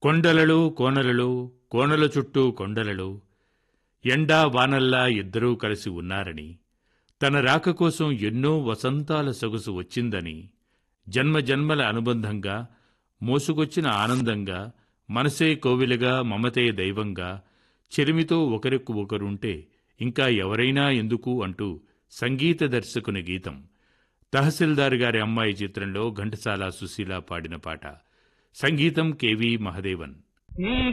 కొండలలో కోనలలో కోనల చుట్టూ కొండలలో ఎండా వానల్లా ఇద్దరూ కలిసి ఉన్నారని తన రాక కోసం ఎన్నో వసంతాల సొగసు వచ్చిందని జన్మ జన్మల అనుబంధంగా మోసుకొచ్చిన ఆనందంగా మనసే కోవిలగా మమతే దైవంగా చెరిమితో ఒకరికి ఒకరుంటే ఇంకా ఎవరైనా ఎందుకు అంటూ సంగీత దర్శకుని గీతం తహసీల్దార్ గారి అమ్మాయి చిత్రంలో ఘంటసాల సుశీల పాడిన పాట సంగీతం కెవి మహదేవన్